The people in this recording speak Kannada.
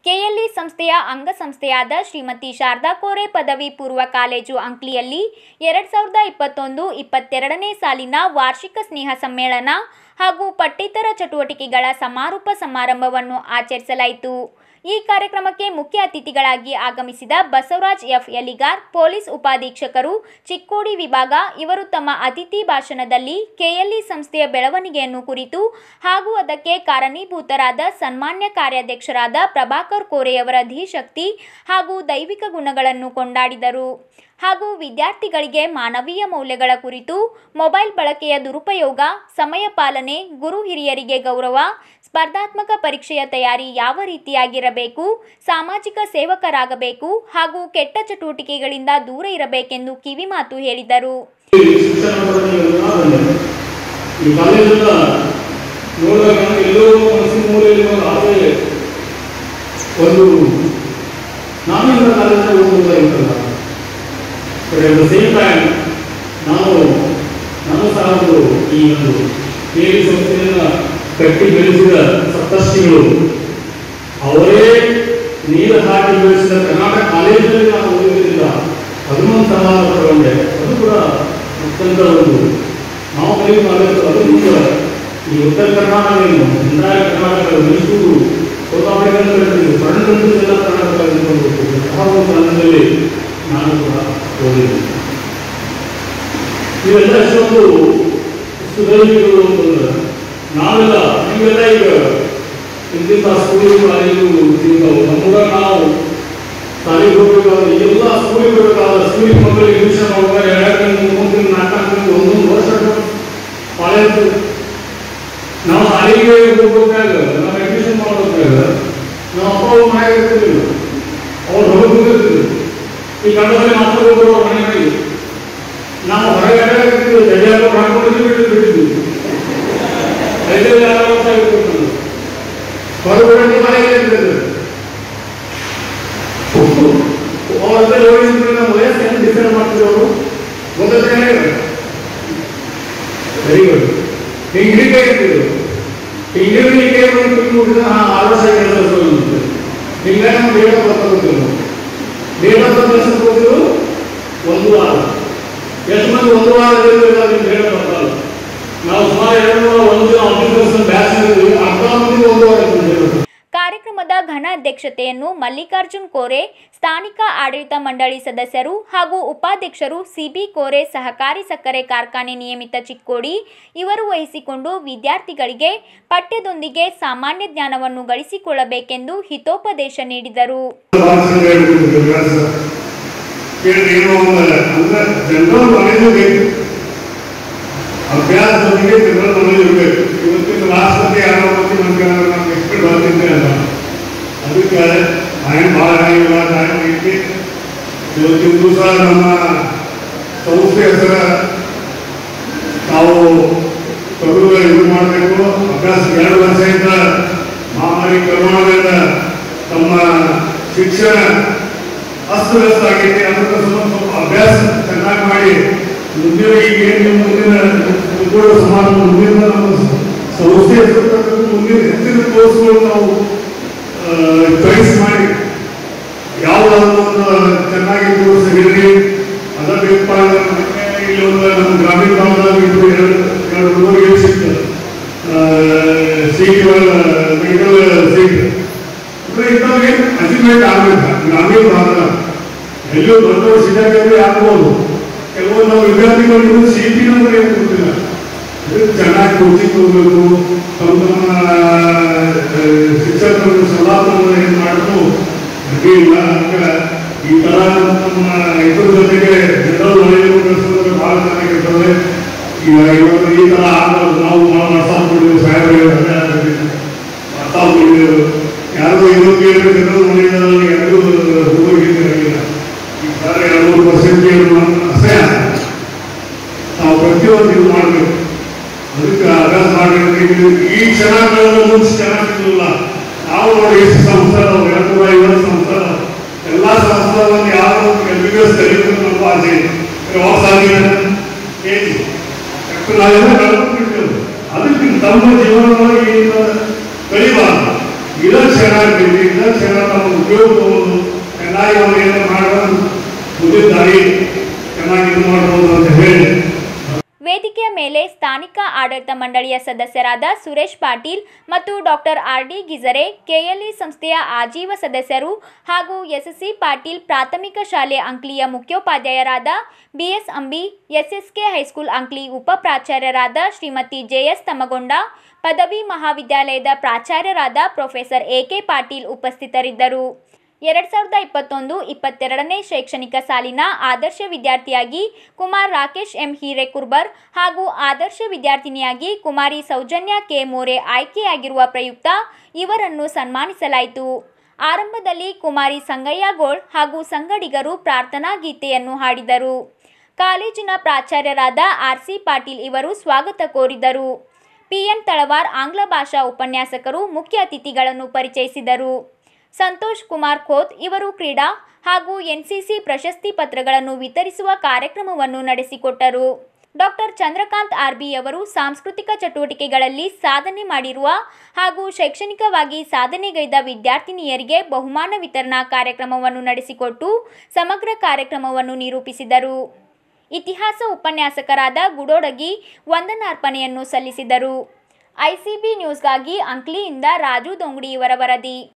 ಕೆಎಲ್ಇ ಸಂಸ್ಥೆಯ ಅಂಗಸಂಸ್ಥೆಯಾದ ಶ್ರೀಮತಿ ಶಾರದಾ ಕೋರೆ ಪದವಿ ಪೂರ್ವ ಕಾಲೇಜು ಅಂಕ್ಲಿಯಲ್ಲಿ ಎರಡು ಸಾವಿರದ ಇಪ್ಪತ್ತೊಂದು ಇಪ್ಪತ್ತೆರಡನೇ ಸಾಲಿನ ವಾರ್ಷಿಕ ಸ್ನೇಹ ಸಮ್ಮೇಳನ ಹಾಗೂ ಪಠ್ಯೇತರ ಚಟುವಟಿಕೆಗಳ ಸಮಾರೋಪ ಸಮಾರಂಭವನ್ನು ಆಚರಿಸಲಾಯಿತು ಈ ಕಾರ್ಯಕ್ರಮಕ್ಕೆ ಮುಖ್ಯ ಅತಿಥಿಗಳಾಗಿ ಆಗಮಿಸಿದ ಬಸವರಾಜ್ ಎಫ್ ಯಲಿಗಾರ್ ಪೊಲೀಸ್ ಉಪಾಧೀಕ್ಷಕರು ಚಿಕ್ಕೋಡಿ ವಿಭಾಗ ಇವರು ತಮ್ಮ ಅತಿಥಿ ಭಾಷಣದಲ್ಲಿ ಕೆಎಲ್ಇ ಸಂಸ್ಥೆಯ ಬೆಳವಣಿಗೆಯನ್ನು ಕುರಿತು ಹಾಗೂ ಅದಕ್ಕೆ ಕಾರಣೀಭೂತರಾದ ಸನ್ಮಾನ್ಯ ಕಾರ್ಯಾಧ್ಯಕ್ಷರಾದ ಪ್ರಭಾಕರ್ ಕೋರೆಯವರ ಧೀಶಕ್ತಿ ಹಾಗೂ ದೈವಿಕ ಗುಣಗಳನ್ನು ಕೊಂಡಾಡಿದರು ಹಾಗೂ ವಿದ್ಯಾರ್ಥಿಗಳಿಗೆ ಮಾನವೀಯ ಮೌಲ್ಯಗಳ ಕುರಿತು ಮೊಬೈಲ್ ಬಳಕೆಯ ದುರುಪಯೋಗ ಸಮಯ ಪಾಲನೆ ಗುರು ಹಿರಿಯರಿಗೆ ಗೌರವ ಸ್ಪರ್ಧಾತ್ಮಕ ಪರೀಕ್ಷೆಯ ತಯಾರಿ ಯಾವ ರೀತಿಯಾಗಿರಬೇಕು ಸಾಮಾಜಿಕ ಸೇವಕರಾಗಬೇಕು ಹಾಗೂ ಕೆಟ್ಟ ಚಟುವಟಿಕೆಗಳಿಂದ ದೂರ ಇರಬೇಕೆಂದು ಕಿವಿಮಾತು ಹೇಳಿದರು ಶಿಕ್ಷಣ ಪಡೆದಿರೋದನ್ನ ಬಂದೆ ಈ ಕಾಲೇಜನ್ನ ನೋಡಿದಾಗ ಎಲ್ಲೋ ಮನಸ್ಸಿನ ಮೂಲೆಯಲ್ಲಿ ಒಂದು ಆಸೆ ಒಂದು ನಾನು ಇಂಥ ಕಾಲೇಜಲ್ಲಿ ಓದುವುದ ಇರ್ತಲ್ಲ but at the same time ನಾನು ನಾನು ಸಹ ಒಂದು ಈ ಒಂದು ಕೇಳಿ ಸಂಸ್ಥೆಯನ್ನ ಕಟ್ಟಿ ಬೆಳೆಸಿದ ಸಪ್ತರ್ಷಿಗಳು ಅವರೇ ನೀರು ಹಾಕಿ ಬೆಳೆಸಿದ ಕರ್ನಾಟಕ ಕಾಲೇಜಿನಲ್ಲಿ ನಾನು ಓದಿದ್ರಿಂದ ಹನುಮಂತ ಸಮಾನ ತಗೊಂಡೆ ಅದು ಕೂಡ ಅತ್ಯಂತ ಒಂದು ನಾವು ಕಲಿಯುವ ಕಾಲೇಜು ಅದು ಕೂಡ ಈ ಉತ್ತರ ಕರ್ನಾಟಕದಲ್ಲಿ ಹಿಂದಾಯ ಕರ್ನಾಟಕ ಮೈಸೂರು ಸೌತಾಪಡಿಗಳನ್ನು ಕಲಿತಿದ್ದು ಕರ್ನಾಟಕ ಎಲ್ಲ ಕರ್ನಾಟಕದಲ್ಲಿ ಸಹ ಒಂದು ಕಾಲದಲ್ಲಿ ನಾನು ಕೂಡ ಓದಿದ್ದೆ ಇವೆಲ್ಲ ಎಷ್ಟೊಂದು ಸುಧಾರಿಕೆಗಳು ಅಂತಂದ್ರೆ ನಾವೆಲ್ಲ ನೀವೆಲ್ಲ ಈಗ ಇಂತಿಂತ ಸ್ಕೂಲಿಗೆ ಕಾಲೇಜು ಸಿಗ್ತಾವೆ ನಮ್ಮೂರ ನಾವು ಶಾಲೆಗೆ ಹೋಗ್ಬೇಕಾದ್ರೆ ಎಲ್ಲ ಸ್ಕೂಲಿಗೆ ಹೋಗ್ಬೇಕಾದ್ರೆ ಸ್ಕೂಲಿಗೆ ಮಕ್ಕಳಿಗೆ ಟ್ಯೂಷನ್ ಹೋಗ್ತಾರೆ ಎರಡು ತಿಂಗಳು ಮೂರು ತಿಂಗಳು ನಾಲ್ಕು ತಿಂಗಳು ಒಂದೊಂದು ವರ್ಷ ಕಾಲೇಜ್ ನಾವು ಶಾಲೆಗೆ ಹೋಗ್ಬೇಕಾಗ ನಾವು ಅಡ್ಮಿಷನ್ ಮಾಡ್ಬೇಕಾಗ ನಾವು ಅಪ್ಪ ಅವ್ರ ಮನೆಗೆ ಇರ್ತಿರ್ಲಿಲ್ಲ ಅವ್ರು ಹೊರಗೆ ಹೋಗಿರ್ತಿದ್ರು ಈ ಕನ್ನಡದಲ್ಲಿ ಮಾತಾಡೋದು ಅವ್ರ ಮನೆಯಲ್ಲಿ ನಾವು ಹೊರಗಡೆ ಇರ್ತಿದ್ವಿ ಜಡಿಯಾಗ ಮಾಡ್ಕೊಂಡಿದ್ವಿ ಬಿಟ್ಟು ಬಿಟ್ಟಿದ್ವಿ ಐದರಲ್ಲಿ ಆರು ವರ್ಷ ಆಗಿರ್ಬೇಕು ನಾನು ಹೊರಗಡೆ ಮನೆಗೆ ಇರ್ತಿದ್ರು ಅವರೆಲ್ಲ ನೋಡಿದ್ರೆ ನಮ್ಮ ವಯಸ್ಸು ಹೆಂಗೆ ಡಿಸೈಡ್ ಮಾಡ್ತಿದ್ರು ಅವರು ಗೊತ್ತಾಗ್ತಾನೆ ವೆರಿ ಗುಡ್ ಹಿಂಗೆ ಇರ್ತಿದ್ರು ಹಿಂಗೆ ಒಂದು ತಿಂಗಳು ಮುಗಿದ ಆರು ವರ್ಷ ಎರಡು ವರ್ಷ ಬಂದಿತ್ತು ಹಿಂಗೆ ನಮ್ಮ ಡೇಟ್ ಆಫ್ ಬರ್ತ್ ಗೊತ್ತಿಲ್ಲ ಡೇಟ್ ಆಫ್ ಬರ್ತ್ ಎಷ್ಟು ಗೊತ್ತಿದ್ರು ಒಂದು ವಾರ ಎಷ್ಟು ಮಂದಿ ಒಂದು ವಾರದಲ್ಲಿ ನಿಮ್ಮ ಡೇಟ್ ಆಫ್ ಬರ್ತಲ್ಲ ನಾವು ಸುಮಾರು ಎರಡು ನೂರ ಒಂದು ದಿನ ಆಫೀಸರ್ಸ್ ಬ್ಯಾಚ್ ಇದ್ವಿ ಅರ್ಧ ಮಂದಿ ಒಂದು ವಾರ ಇತ್ತು ಡೇಟ್ ಆಫ್ ಕಾರ್ಯಕ್ರಮದ ಘನ ಅಧ್ಯಕ್ಷತೆಯನ್ನು ಮಲ್ಲಿಕಾರ್ಜುನ್ ಕೋರೆ ಸ್ಥಾನಿಕ ಆಡಳಿತ ಮಂಡಳಿ ಸದಸ್ಯರು ಹಾಗೂ ಉಪಾಧ್ಯಕ್ಷರು ಸಿಬಿ ಕೋರೆ ಸಹಕಾರಿ ಸಕ್ಕರೆ ಕಾರ್ಖಾನೆ ನಿಯಮಿತ ಚಿಕ್ಕೋಡಿ ಇವರು ವಹಿಸಿಕೊಂಡು ವಿದ್ಯಾರ್ಥಿಗಳಿಗೆ ಪಠ್ಯದೊಂದಿಗೆ ಸಾಮಾನ್ಯ ಜ್ಞಾನವನ್ನು ಗಳಿಸಿಕೊಳ್ಳಬೇಕೆಂದು ಹಿತೋಪದೇಶ ನೀಡಿದರು ಏನು ಅಂದ್ರೆ ಜನರಲ್ ನಾಲೆಜ್ ಬೇಕು ಅಭ್ಯಾಸದೊಂದಿಗೆ ಜನರಲ್ ನಾಲೆಜ್ ಇರಬೇಕು ಇವತ್ತಿನ ರಾಷ್ಟ್ರಪತಿ ಯಾರೋ ಬಗ್ಗೆ ನಮ್ಗೆ ನಮ್ಗೆ ಎಕ್ಸ್ಪೆಕ್ಟ್ ಬರ್ತಿದ್ದೆ ಅಲ್ಲ ಅದಕ್ಕೆ ಟೈಮ್ ಭಾಳ ಇಲ್ಲ ಟೈಮ್ ಐತಿ ಇವತ್ತಿನ ದಿವಸ ನಮ್ಮ ಸಂಸ್ಥೆ ಹೆಸರ ನಾವು ತಗುಲು ಇದು ಮಾಡಬೇಕು ಅಭ್ಯಾಸ ಎರಡು ವರ್ಷದಿಂದ ಮಹಾಮಾರಿ ಕರೋನಾದಿಂದ ತಮ್ಮ ಶಿಕ್ಷಣ ಅಸ್ತವ್ಯಸ್ತ ಆಗೈತೆ ಅದಕ್ಕೆ ಸ್ವಲ್ಪ ಸ್ವಲ್ಪ ಅಭ್ಯಾಸ ಚೆನ್ನಾಗಿ ಮಾಡಿ ಮುಂದಿನ ಈಗ ಏನು ಮುಂದಿನ ಉದ್ಯೋಗ ಸಮಾರಂಭ ಮುಂದಿನ ನಮ್ಮ ಸಂಸ್ಥೆ ಹೆಸರು ಮುಂದಿನ ಹೆಚ್ಚಿನ ಕೋರ್ಸ್ಗಳು ನಾವು ಚಾಯ್ಸ್ ಮಾಡಿ ಯಾವುದಾದ್ರು ಒಂದು ಚೆನ್ನಾಗಿ ಕೋರ್ಸ್ ಹಿಡಿದ್ರಿ ಅದ ಬೇಕಪ್ಪ ಅಂದ್ರೆ ಮೊನ್ನೆ ಇಲ್ಲಿ ಒಂದು ನಮ್ಮ ಗ್ರಾಮೀಣ ಭಾಗದಾಗ ಇದ್ರು ಎರಡು ಎರಡು ಹುಡುಗರಿಗೆ ಸಿಕ್ತು ಸೀಟ್ಗಳ ಮೆಡಿಕಲ್ ಸೀಟ್ ಅಂದ್ರೆ ಇಂಥವ್ರಿಗೆ ಅಚೀವ್ಮೆಂಟ್ ಆಗ್ಬೇಕು ಗ್ರಾಮೀಣ ಭಾಗದ ಎಲ್ಲೋ ದೊಡ್ಡ ದೊಡ್ಡ ಸಿಟಿಯಾಗಿ ಆಗ್ಬೋದು ಕೆಲವೊಂದು ನಾವು ವಿದ್ಯಾರ್ಥಿಗಳು ಸಿಟಿ ಅಂದ್ರೆ ಏನು ಗೊತ್ತಿಲ್ಲ ಇದಕ್ಕೆ ಚೆನ್ನಾಗಿ ಕೋಚಿಂಗ್ ಹೋಗ್ಬೇಕು ತಮ್ಮ ತಮ್ಮ ಆ, ಶಿಕ್ಷಕರು ಸಲಹಾವನ್ನು ಏನು ಮಾಡೋದು ಅಡ್ಡಿ ಇಲ್ಲ ಅದಕ್ಕೆ ಈ ತರ ನಮ್ಮ ಇದ್ರ ಜೊತೆಗೆ ಜನರಲ್ ನಾಲೆಜ್ ಬೆಳೆಸೋದ್ರೆ ಬಹಳ ಚೆನ್ನಾಗಿರ್ತದೆ ಈಗ ಇವತ್ತು ಈ ತರ ಆಗಬಾರ್ದು ನಾವು ವಾಟ್ಸಾಪ್ ಕೊಡಿದ್ವಿ ಸಾಹೇಬ್ರೆ ವಾಟ್ಸಾಪ್ ಕೊಡಿದ್ರು ಯಾರಿಗೂ ಇದು ಕೇಳಿದ್ರೆ ಜನರಲ್ ನಾಲೆಜ್ ಯಾರಿಗೂ ಹೋಗಿದ್ದಿರಲಿಲ್ಲ ಈ ತರ ಎರಡು ಮೂರು ಪರ್ಸೆಂಟ್ ಅಸಹ್ಯ ನಾವು ಪ್ರತಿಯೊಂದು ಇದು ಮಾಡಬೇಕು ಅದಕ್ಕೆ ಅಭ್ಯಾಸ ಮಾಡಬೇಕು ಈ ಕ್ಷಣ ಕಳೆದ ಮುಂಚೆ ಚೆನ್ನಾಗಿರಲಿಲ್ಲ ನಾವು ನೋಡಿ ಎಷ್ಟು ಸಂಸ್ಥೆ ನಾವು ಎರಡು ನೂರ ಐವತ್ತು ಸಂಸ್ಥೆ ಎಲ್ಲ ಸಂಸ್ಥೆಗಳನ್ನು ಯಾರು ಎಂ ಬಿ ಬಿ ಎಸ್ ಕಲಿಬೇಕು ನಮ್ಮ ಆಸೆ ಇದೆ ಯಾವಾಗ ಸಾಧ್ಯ ಏಜ್ ನಾವೆಲ್ಲ ಕಳ್ಕೊಂಡ್ಬಿಡ್ತೇವೆ ಅದಕ್ಕೆ ತಮ್ಮ ಜೀವನದೊಳಗೆ ಏನು ಕಲಿಬಾರ್ದು ಇರೋ ಕ್ಷಣ ಚೆನ್ನಾಗಿ ರಿಸಲ್ಟ್ಸ್ ಎಲ್ಲ ನಾವು ಉಪಯೋಗ ತಗೊಂಡು ಚೆನ್ನಾಗಿ ಅವ್ರು ಏನೋ ಮಾಡೋದು ಮುಂದಿನ ದಾರಿ ಚೆನ್ನಾಗಿ ಇದು ಮಾಡ್ಬೋದು ಅಂತ ಹೇಳಿ ವೇದಿಕೆಯ ಮೇಲೆ ಸ್ಥಾನಿಕ ಆಡಳಿತ ಮಂಡಳಿಯ ಸದಸ್ಯರಾದ ಸುರೇಶ್ ಪಾಟೀಲ್ ಮತ್ತು doctor R D Gijare KLE ಸಂಸ್ಥೆಯ ಆಜೀವ ಸದಸ್ಯರು ಹಾಗೂ ಎಸ್ಎಸ್ಸಿ ಪಾಟೀಲ್ ಪ್ರಾಥಮಿಕ ಶಾಲೆ ಅಂಕ್ಲಿಯ ಮುಖ್ಯೋಪಾಧ್ಯಾಯರಾದ BS Ambi SSK high school Ankli ಉಪ ಪ್ರಾಚಾರ್ಯರಾದ ಶ್ರೀಮತಿ ಜೆಎಸ್ ತಮಗೊಂಡ ಪದವಿ ಮಹಾವಿದ್ಯಾಲಯದ ಪ್ರಾಚಾರ್ಯರಾದ ಪ್ರೊಫೆಸರ್ ಎಕೆ ಪಾಟೀಲ್ ಉಪಸ್ಥಿತರಿದ್ದರು ಎರಡ್ ಸಾವಿರದ ಇಪ್ಪತ್ತೊಂದು ಇಪ್ಪತ್ತೆರಡನೇ ಶೈಕ್ಷಣಿಕ ಸಾಲಿನ ಆದರ್ಶ ವಿದ್ಯಾರ್ಥಿಯಾಗಿ ಕುಮಾರ್ ರಾಕೇಶ್ ಎಂ ಹಿರೇಕುರ್ಬರ್ ಹಾಗೂ ಆದರ್ಶ ವಿದ್ಯಾರ್ಥಿನಿಯಾಗಿ ಕುಮಾರಿ ಸೌಜನ್ಯ ಕೆ ಮೋರೆ ಆಯ್ಕೆಯಾಗಿರುವ ಪ್ರಯುಕ್ತ ಇವರನ್ನು ಸನ್ಮಾನಿಸಲಾಯಿತು ಆರಂಭದಲ್ಲಿ ಕುಮಾರಿ ಸಂಗಯ್ಯ ಗೋಳ್ ಹಾಗೂ ಸಂಗಡಿಗರು ಪ್ರಾರ್ಥನಾ ಗೀತೆಯನ್ನು ಹಾಡಿದರು ಕಾಲೇಜಿನ ಪ್ರಾಚಾರ್ಯರಾದ ಆರ್ ಸಿ ಪಾಟೀಲ್ ಇವರು ಸ್ವಾಗತ ಕೋರಿದರು ಪಿಎನ್ ತಳವಾರ್ ಆಂಗ್ಲ ಭಾಷಾ ಉಪನ್ಯಾಸಕರು ಮುಖ್ಯ ಅತಿಥಿಗಳನ್ನು ಪರಿಚಯಿಸಿದರು ಸಂತೋಷ್ ಕುಮಾರ್ ಖೋತ್ ಇವರು ಕ್ರೀಡಾ ಹಾಗೂ ಎನ್ಸಿಸಿ ಪ್ರಶಸ್ತಿ ಪತ್ರಗಳನ್ನು ವಿತರಿಸುವ ಕಾರ್ಯಕ್ರಮವನ್ನು ನಡೆಸಿಕೊಟ್ಟರು ಡಾಕ್ಟರ್ ಚಂದ್ರಕಾಂತ್ ಆರ್ಬಿ ಅವರು ಸಾಂಸ್ಕೃತಿಕ ಚಟುವಟಿಕೆಗಳಲ್ಲಿ ಸಾಧನೆ ಮಾಡಿರುವ ಹಾಗೂ ಶೈಕ್ಷಣಿಕವಾಗಿ ಸಾಧನೆಗೈದ ವಿದ್ಯಾರ್ಥಿನಿಯರಿಗೆ ಬಹುಮಾನ ವಿತರಣಾ ಕಾರ್ಯಕ್ರಮವನ್ನು ನಡೆಸಿಕೊಟ್ಟು ಸಮಗ್ರ ಕಾರ್ಯಕ್ರಮವನ್ನು ನಿರೂಪಿಸಿದರು ಇತಿಹಾಸ ಉಪನ್ಯಾಸಕರಾದ ಗುಡೋಡಗಿ ವಂದನಾರ್ಪಣೆಯನ್ನು ಸಲ್ಲಿಸಿದರು ಐಸಿಬಿ ನ್ಯೂಸ್ಗಾಗಿ ಅಂಕ್ಲಿಯಿಂದ ರಾಜು ದೊಂಗಡಿ ಇವರ ವರದಿ